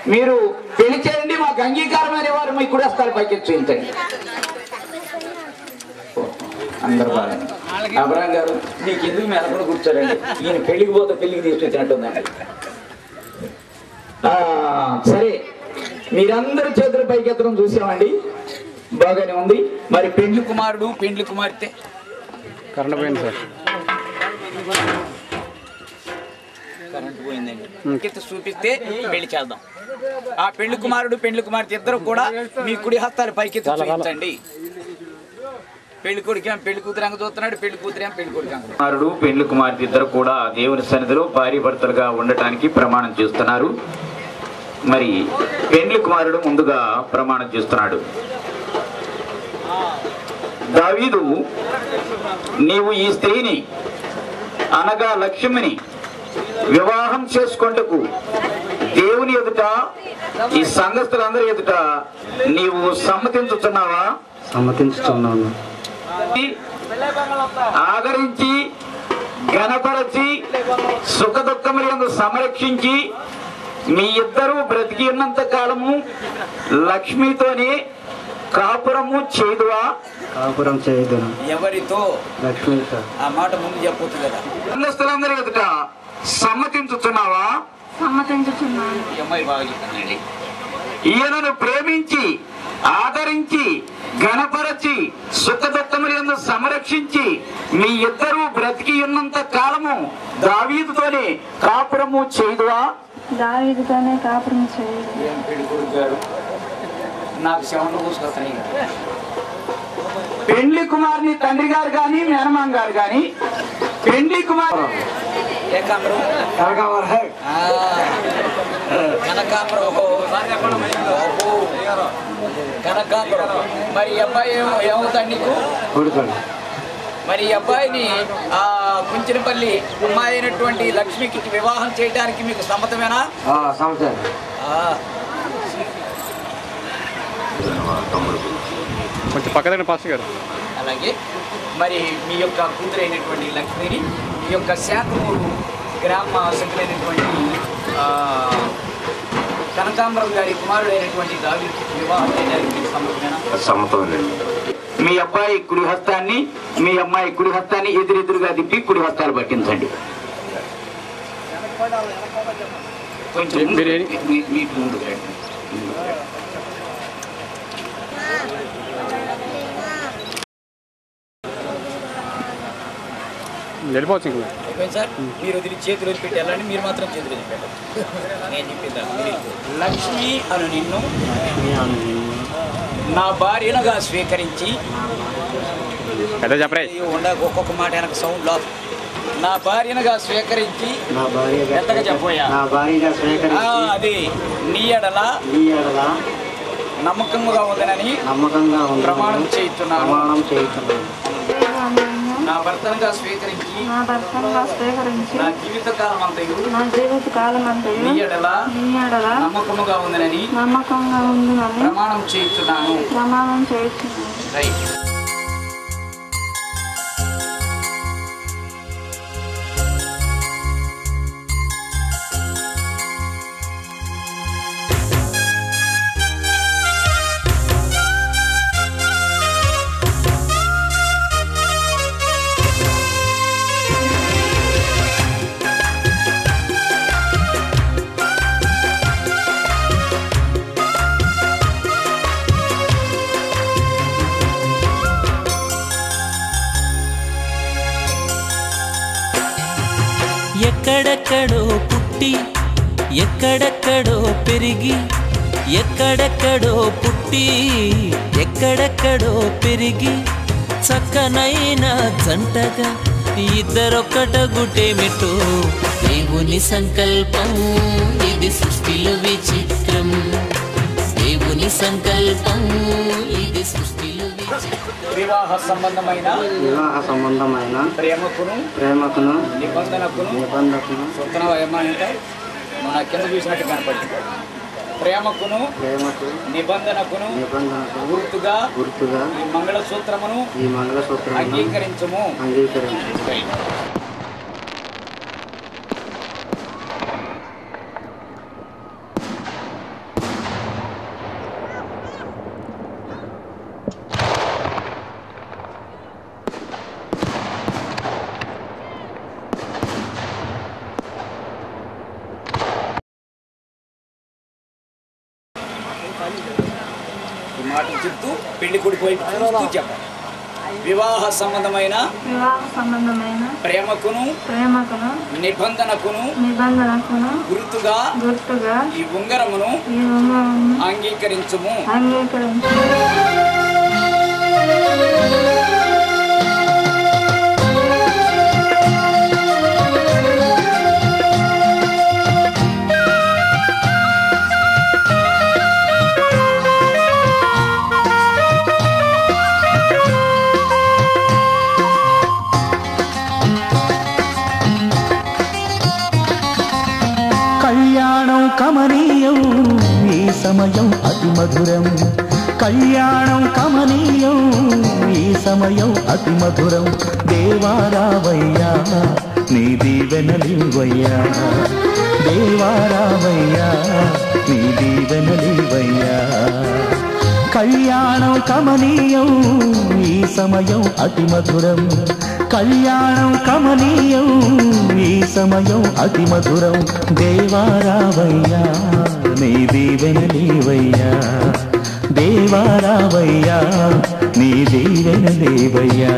మీరు పెళ్లి చేయండి మాకు అంగీకారమైన వారు మీ కుడి హస్తాలు పైకి చూపించండి అందరు బాగా అబ్రాం గారు మీకు ఎందుకు మెలకలు కూర్చోరండి ఈయన పెళ్లికి పోతే పెళ్లికి తీసుకొచ్చినట్టుందండి ఆ, సరే మీరందరూ చేతులు పైకెత్తడం చూసామండి బాగానే ఉంది మరి పెండ్లి కుమారుడు పెండ్లి కుమార్తె కరెంట్ పోయింది సార్ కరెంట్ పోయిందండి కింద చూపిస్తే పెళ్లి చేద్దాం ఆ పెళ్లి కుమారుడు పెళ్లి కుమార్తె ఇద్దరు కూడా మీ కుడి హస్తాలు పైకి చూపించండి పెళ్లి కొడుకు పెళ్లి కూతురు చూస్తున్నాడు పెళ్లి కూతురు పెళ్లి కొడుకు కుమారుడు పెళ్లి కుమార్తె ఇద్దరు కూడా దేవుని సన్నిధిలో భార్య భర్తలుగా ఉండటానికి ప్రమాణం చేస్తున్నారు మరి పెళ్లి కుమారుడు ముందుగా ప్రమాణం చేస్తున్నాడు దావీదు నీవు ఈ స్త్రీని అనగా లక్ష్మిని వివాహం చేసుకొంటకు దేవుని ఎదుట ఈ సంఘస్థులందరి ఎదుట నీవు సమ్మతించుతున్నావా సమ్మతించుతున్నాను ఆదరించి గణపరచి సుఖ దుఃఖములందు సంరక్షించి మీ ఇద్దరు బ్రతికి ఉన్నంత కాలము లక్ష్మితోనే కాపురము చేదువా కాపురం చేయదును ఎవరితో లక్ష్మీ సార్ ఆ మాట ముందు చెప్పొచ్చు కదా సంఘస్థులందరి ఎదుట సమ్మతించుతున్నావా సమ్మతించుచున్నాను ఈ అమ్మాయి బాగా చెప్తుందండి ఈయనను ప్రేమించి ఆదరించి గణపరచి సుఖ దుఃఖములందు సంరక్షించి మీ ఇద్దరు బ్రతికి ఉన్నంత కాలము దావీదుతోనే కాపురము చేదువా దావీదుతోనే కాపురం చేయదు ఏం పెళ్ళికొడుకు గారు నాకు శవంలో పూసుకొస్తాయి పెండ్లి కుమార్ని తండ్రి గారు కానీ మేనమామ గారు కానీ పెండ్లి కుమార్ ఏ కాపురం ఆ, కనకాంబరం ఓహో. ఓహో. కనకాంబరం మరి ఈ అబ్బాయి ఏమో- ఏమవుతాడు నీకు కొడుకోండి మరి ఈ అబ్బాయిని ఆ కుంచినపల్లి అమ్మాయి అయినటువంటి లక్ష్మికి వివాహం చేయడానికి మీకు సమ్మతమేనా సంవత్సరం ఆ, కొంచెం పక్కన పాస్టర్ గారు అలాగే మరి మీ యొక్క కూతురైనటువంటి లక్ష్మిని మీ యొక్క శాతమూరు గ్రామ సంఖ్యమైనటువంటి కనకాంబరం గారి కుమారుడైనటువంటి దావి వివాహం చేయడానికి మీకు సమ్మతమేనా సమ్మతమేనండి మీ అబ్బాయి కుడి హస్తాన్ని మీ అమ్మాయి కుడి హస్తాన్ని ఎదురెదురుగా తిప్పి కుడి హస్తాలు పట్టించండి కొంచెం ముందుకు మీరు- రండి. మీ- మీకు ముందుకు రండి. వెళ్ళిపోవచ్చు ఇంకా అయిపోయింది సార్ మీరు వదిలి చేతులు వదిలి పెట్టి వెళ్ళండి మీరు మాత్రం చేతులు వదిలి పెట్టండి నేను చెప్పిందా లక్ష్మి అను నిన్ను నా భార్యనుగా స్వీకరించి పెద్ద చెప్పరే ఉండ ఒక్కొక్క మాట వెనక సౌండ్ లో నా భార్యనుగా స్వీకరించి నా భార్యగా ఎంతగా చెప్పోయా నా భార్యగా ఆ, స్వీకరించి అది నీ ఎడల ఈ ఏడల నమ్మకంగా ఉందనని నమ్మకంగా ఉంది ప్రమాణం చేస్తున్నాను ప్రమాణం చేస్తున్నాను నా భర్తనుగా స్వీకరించి నా భర్తగా స్వీకరించి నా జీవిత కాలం అంతయు నా జీవిత కాలం అంతయు నీ ఎడల నీ ఎడల నమ్మకముగా ఉందనని నమ్మకంగా ఉందని ప్రమాణం చేస్తున్నాను ప్రమాణం చేస్తున్నాను రైట్ ఎక్కడెక్కడో పుట్టి ఎక్కడెక్కడో పెరిగి ఎక్కడెక్కడో పుట్టి ఎక్కడెక్కడో పెరిగి చక్కనైన జంటగా ఇద్దరొక్కట గుటేమిటో దేవుని సంకల్పం ఇది సృష్టిలో విచిత్రం దేవుని సంకల్పం ఇది సృష్టిలో విచిత్రం వివాహ సంబంధమైన వివాహ సంబంధమైన ప్రేమకును ప్రేమకును నిబంధనకును నిబంధకును చూస్తున్నావా ఏమా అంటే నువ్వు నా కింద చూసినట్టు కనపడింది ప్రేమకును ప్రేమకు నిబంధనకును నిబంధనకు గుర్తుగా గుర్తుగా ఈ మంగళసూత్రమును ఈ మంగళసూత్రాన్ని అంగీకరించము అంగీకరించు ఈ మాటలు చెప్తూ పెళ్లి కొడుకు వైపు చూస్తూ చెప్పాలి వివాహ సంబంధమైన వివాహ సంబంధమైన ప్రేమకును ప్రేమకును నిబంధనకును నిబంధనకును గుర్తుగా గుర్తుగా ఈ ఉంగరమును ఈ ఉంగరమును అంగీకరించుము అంగీకరించు కళ్యాణం కమనీయం ఈ సమయం అతి మధురం కళ్యాణం కమనీయం ఈ సమయం అతి మధురం దేవారావయ్యా నీ దీవెనలివయ్యా దేవారావయ్యా నీ దీవెనలివయ్యా కళ్యాణం కమనీయం ఈ సమయం అతి మధురం కళ్యాణం కమనీయం ఈ సమయం అతి మధురం దేవారావయ్యా నీ దీవెనలేవయ్యా దేవారావయ్యా నీ దీవెనలేవయ్యా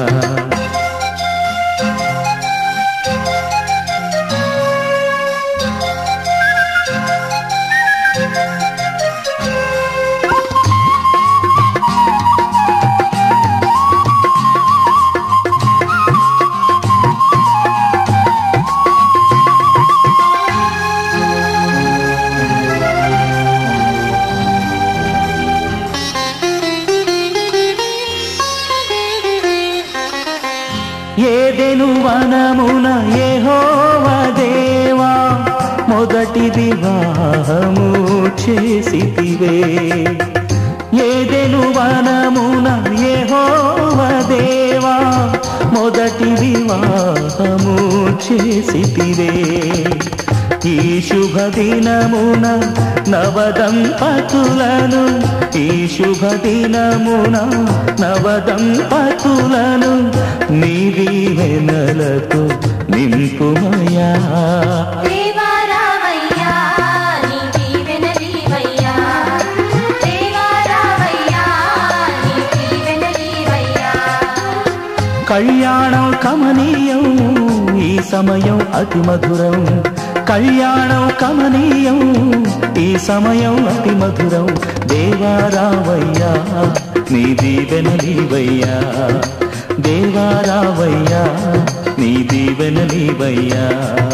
ఏదెను వనమున ఏహోవ దేవా మొదటి వివాహము చేసితివే ఏదెను వనమున ఏహోవ దేవా మొదటి వివాహము చేసితివే ఈ శుభ దినమున నవదంపతులను ఈ శుభ దినమున నవదంపతులను నీ దీవెనలతో నింపుమయా దేవారావయ్యా నీ దీవెనలీవయ్యా దేవారావయ్యా నీ దీవెనలీవయ్యా కళ్యాణం కమనీయం ఈ సమయం అతి మధురం కళ్యాణం కమనీయం ఈ సమయం అతి మధురం దేవారావయ్యా నీ దీవెనలీవయ్యా దేవారావయ్యా నీ దీవెనలీవయ్యా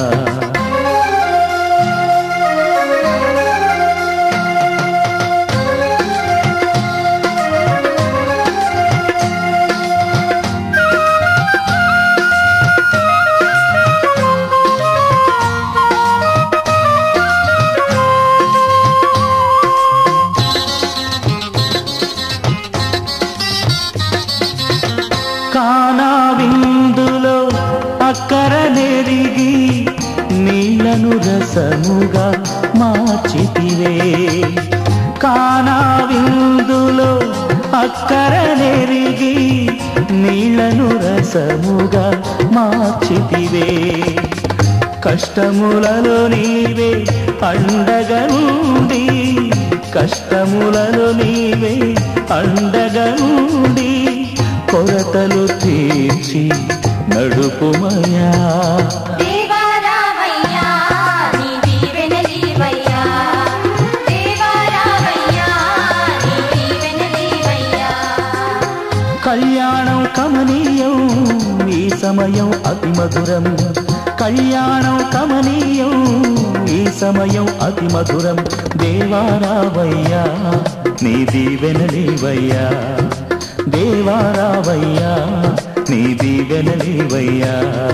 కానా విందులో అక్కర నెరిగి నీళ్లను రసముగా మార్చితివే కానా విందులో అక్కర నెరిగి నీళ్లను రసముగా మార్చితివే కష్టములలో నీవే అండగా నుండి కష్టములలో నీవే అండగా నుండి కొరతలు తీర్చి నడుపుమయా దేవారావయ్యా నీ దీవెనలీవయ్యా దేవారావయ్యా నీ దీవెనలీవయ్యా కళ్యాణం కమనీయం ఈ సమయం అతి మధురం కళ్యాణం కమనీయం ఈ సమయం అతి మధురం దేవారావయ్యా నీ దీవెనలేవయ్యా దేవారావయ్యా నీ దీవెనలేవయ్యా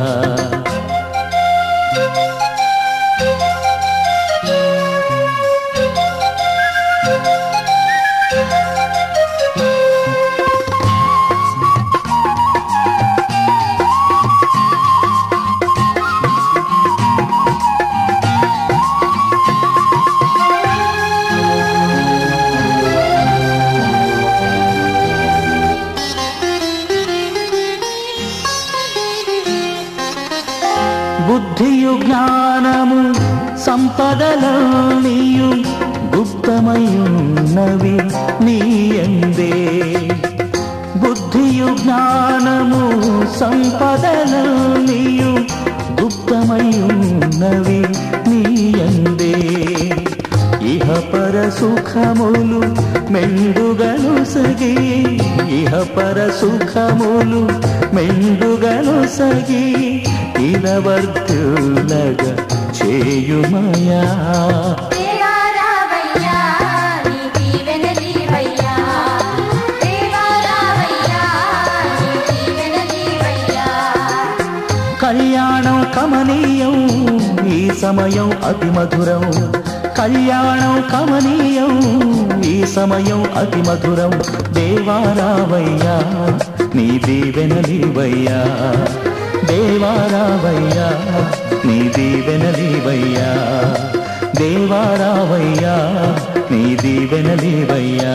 బుద్ధియు జ్ఞానము సంపదలనియు గుప్తమయున్న ఇహ పర సుఖములు మెండుగను సగి ఇహ పర సుఖములు మెండుగను సగి ఇలవర్తులగ చేయుమయా దేవా రావయ్యా నీ దీవెనలీవయ్యా దేవా రావయ్యా నీ దీవెనలీవయ్యా కళ్యాణం కమనీయం ఈ సమయం అతి మధురం కళ్యాణం కమనీయం ఈ సమయం అతి మధురం దేవారావయ్యా నీ దీవెనలివయ్యా దేవారావయ్యా నీ దీవెనలివయ్యా దేవారావయ్యా నీ దీవెనలివయ్యా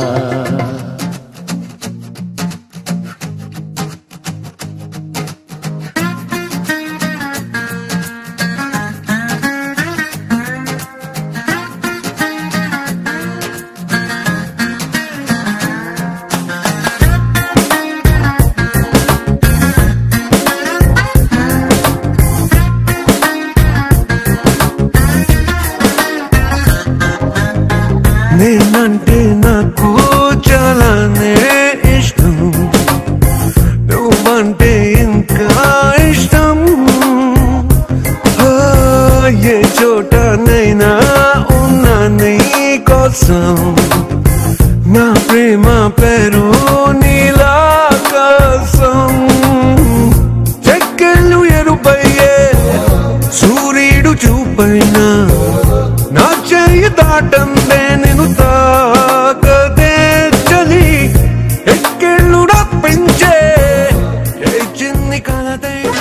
నేనంటే నాకు చాలానే ఇష్టం నువ్వంటే ఇంకా ఇష్టం ఆ, ఏ చోటనైనా ఉన్నా నీ కోసం నా ప్రేమ పేరు నీలాకాశం చెక్కెళ్ళు ఎరుపయ్యే సూర్యుడు చూపైనా నా చెయ్యి దాటందే నేను తాకదే చలి ఎక్కెళ్ళు రప్పించే ఏ చిన్ని కలదైనా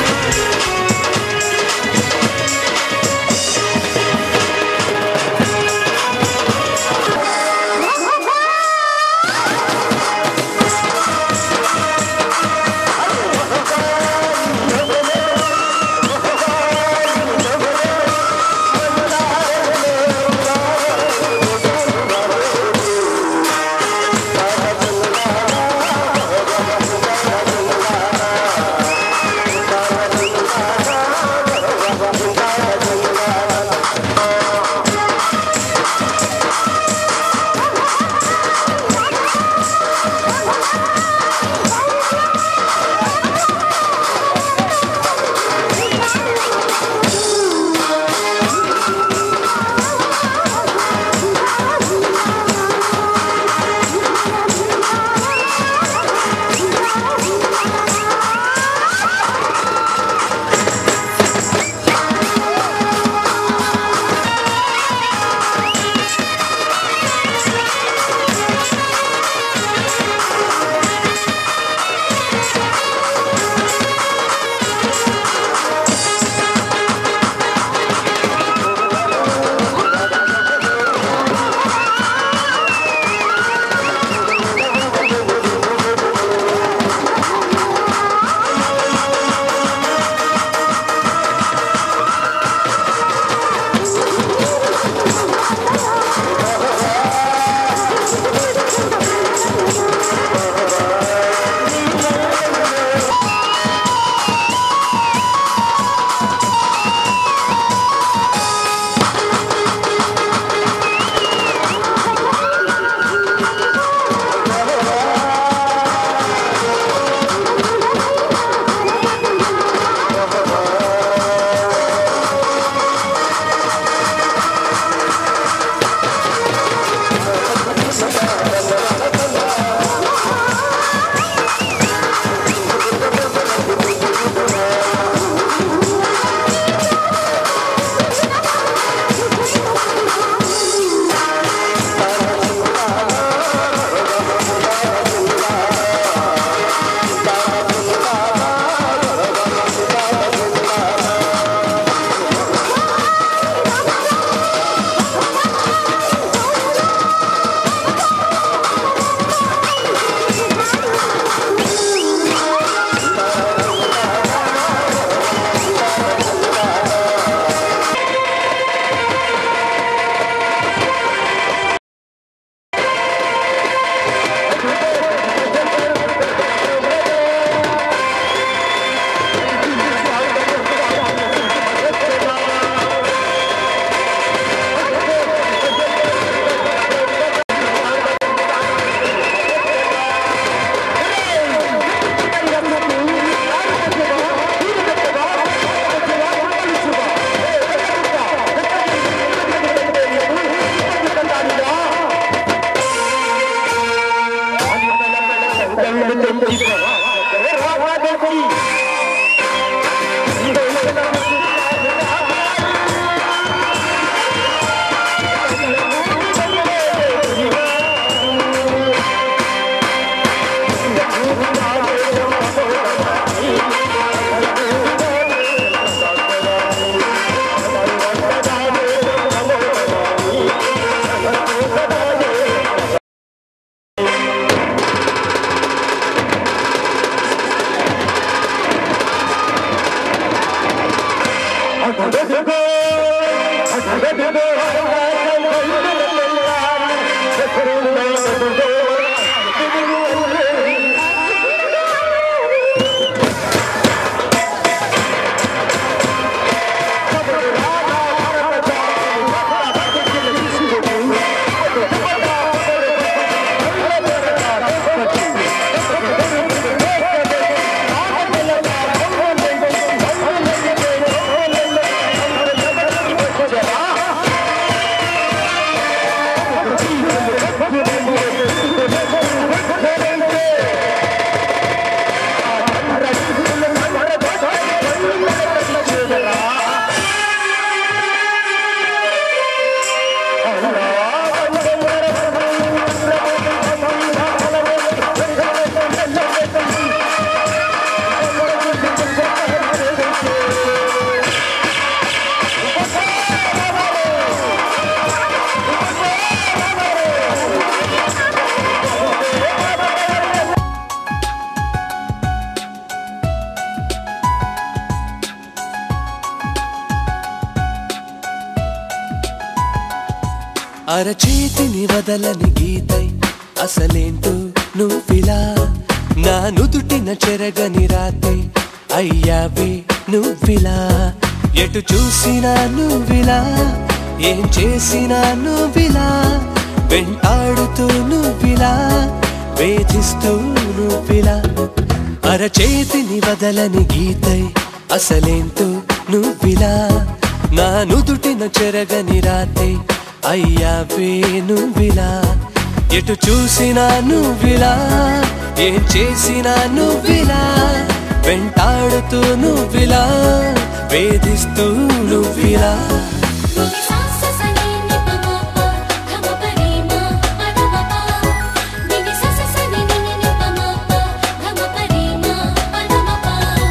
అరచేతిని వదలని గీతై అసలేంటో నువ్విలా నా నుదుటిన చెరగని రాతే అయ్యావే నువ్విలా ఎటు చూసినా నువ్విలా ఏం చేసినా నువ్విలా వెంటాడుతూ నువ్విలా వేధిస్తూ నువ్విలా అరచేతిని వదలని గీతై అసలేంటో నువ్విలా నా నుదుటిన చెరగని రాతే అయ్యావే నువ్విలా ఎటు చూసినా నువ్విలా ఏం చేసినా నువ్విలా వెంటాడుతూ నువ్విలా వేధిస్తూ నువ్విలా నిని సాస సని ని పమ ప ధమ పరి మ పదమ ప నిని సాస సని ని ని పమ ప ధమ పరి మ పదమ ప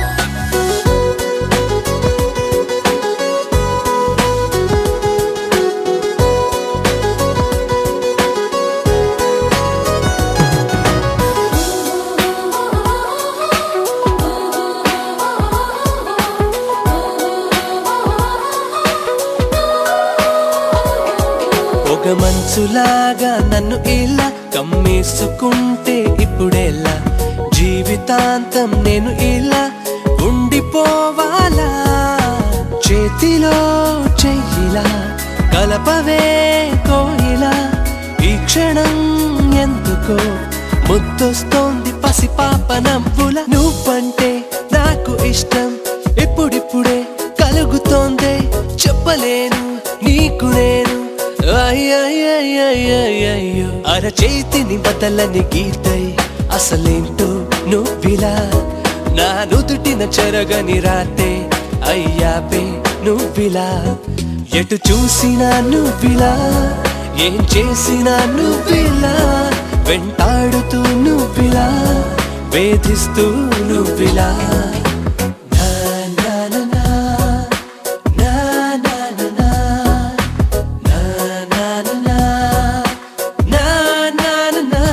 ఒక మంచులాగా నన్ను ఇలా కమ్మేసుకుంటే ఇప్పుడెలా జీవితాంతం నేను ఇలా ఉండిపోవాలా చేతిలో చెయ్యిలా కలపవే కోయిలా ఈ క్షణం ఎందుకో ముద్దొస్తోంది పసిపాప నవ్వుల నువ్వంటే నాకు ఇష్టం ఇప్పుడిప్పుడే కలుగుతోందే చెప్పలేను నీకు నేను అయ్యయ్యయ్యయ్యయ్యో అరచేతిని బదలని గీతై అసలేంటో నువ్విలా నా నుదుటిన చెరగని రాతే అయ్యాబే నువ్విలా ఎటు చూసినా నువ్విలా ఏం చేసినా నువ్విలా వెంటాడుతూ నువ్విలా వేధిస్తూ నువ్విలా నా నా నా నా, నా నా నా నా. నా నా నా నా, నా నా నా నా.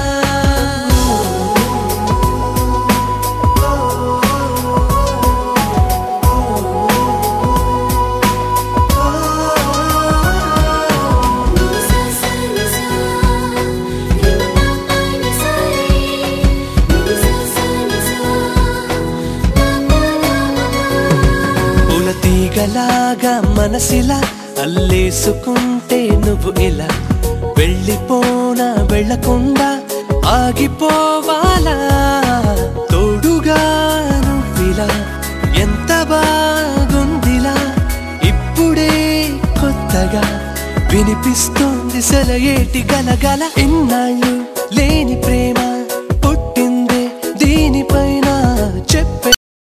నిని సాస ని సా ని మ ప ని సా రే నిని సాస ని సా నా నా నా నా పూల తీగలాగా మనసిలా అల్లేసుకుంటే నువ్వు ఇలా వెళ్ళిపోనా వెళ్ళకుండా ఆగిపోవాలా తోడుగా నువ్విలా ఎంత బాగుందిలా ఇప్పుడే కొత్తగా వినిపిస్తోంది సెలయేటి గలగల ఇన్నాళ్ళు లేని ప్రేమ